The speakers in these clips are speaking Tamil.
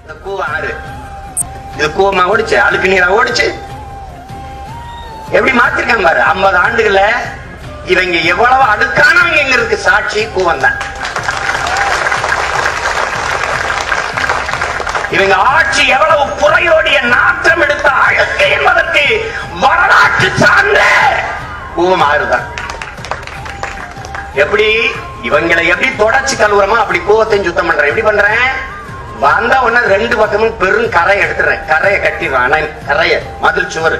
இந்த கூவம் ஆறு இது கூவமா ஓடிச்சு அழுக்கு நீரா ஓடிச்சு எப்படி மாத்திருக்காங்க பாரு ஐம்பது ஆண்டுகள இவங்க எவ்வளவு அழுக்கானவங்கிறதுக்கு சாட்சி கூவம் தான் இவங்க ஆட்சி எவ்வளவு புறையோடிய நாற்றம் எடுத்த அழுக்கு என்பதற்கு வரலாற்று சார்ந்த கூவம் ஆறுதான் எப்படி இவங்களை எப்படி தொடச்சு கழுவுறமோ அப்படி கூவத்தையும் சுத்தம் பண்றேன் எப்படி பண்றேன் வந்த உடனே ரெண்டு பக்கமும் பெரும் கரை எடுத்துறேன் கரையை கட்டிடுறேன் அணை கரைய மதில் சுவர்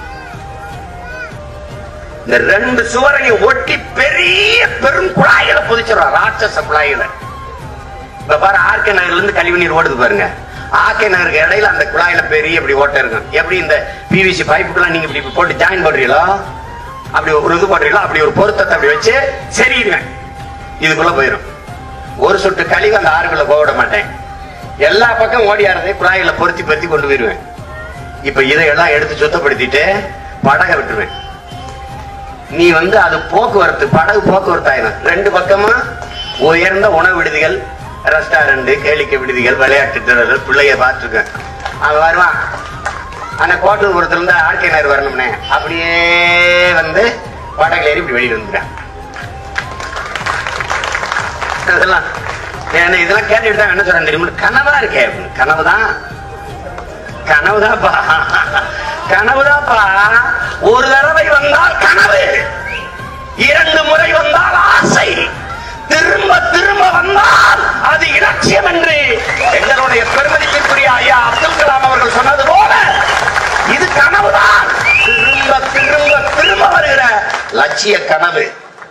இந்த ரெண்டு சுவரையும் ஒட்டி பெரிய பெரும் குழாயில புதிச்சிடுறோம் ராட்சச குழாயில இப்ப பாரு ஆர்கே நகர்ல இருந்து கழிவு நீர் ஓடுது பாருங்க ஆர்கே நகருக்கு இடையில அந்த குழாயில பெரிய இப்படி ஓட்டை இருக்கும் எப்படி இந்த பிவிசி பைப்புக்கெல்லாம் நீங்க இப்படி போட்டு ஜாயின் பண்றீங்களோ அப்படி ஒரு இது போடுறீங்களோ அப்படி ஒரு பொருத்தத்தை அப்படி வச்சு சரிடுவேன் இதுக்குள்ள போயிடும் ஒரு சொட்டு கழிவு அந்த ஆறுக்குள்ள போக விட மாட்டேன் எல்லா பக்கம் ஓடியாரதை குழாயில பொருத்தி பொருத்தி கொண்டு போயிருவேன் இப்ப இதையெல்லாம் எடுத்து சுத்தப்படுத்திட்டு படகை விட்டுருவேன் நீ வந்து அது போக்குவரத்து படகு போக்குவரத்து ஆயிரும் ரெண்டு பக்கமா உயர்ந்த உணவு விடுதிகள் ரெஸ்டாரண்ட் கேளிக்கை விடுதிகள் விளையாட்டு திடல்கள் பிள்ளைய பார்த்துருக்கேன் அவன் வருவான் ஆனா கோட்டூர்புரத்துல இருந்து ஆர்கே நகர் வரணும்னே அப்படியே வந்து படகுல ஏறி இப்படி வெளியில வந்துடுறான் இதெல்லாம் ஏன்னா இதெல்லாம் கேட்டுட்டு தான் என்ன சொல்றேன் தெரியுமா கனவா இருக்கே அப்படின்னு. கனவுதான் கனவுதான்ப்பா கனவுதான்ப்பா ஒரு தடவை வந்தால் கனவு இரண்டு முறை வந்தால் ஆசை திரும்ப திரும்ப வந்தால் அது இலட்சியம் என்று எங்களுடைய பெருமதிப்பிற்குரிய ஐயா அப்துல் கலாம் அவர்கள் சொன்னது போல இது கனவுதான் திரும்ப திரும்ப திரும்ப வருகிற லட்சிய கனவு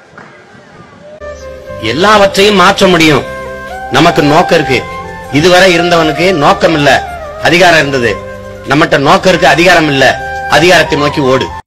எல்லாவற்றையும் மாற்ற முடியும் நமக்கு நோக்கம் இருக்கு இதுவரை இருந்தவனுக்கு நோக்கம் இல்ல அதிகாரம் இருந்தது நம்மகிட்ட நோக்கம் இருக்கு அதிகாரம் இல்ல அதிகாரத்தை நோக்கி ஓடு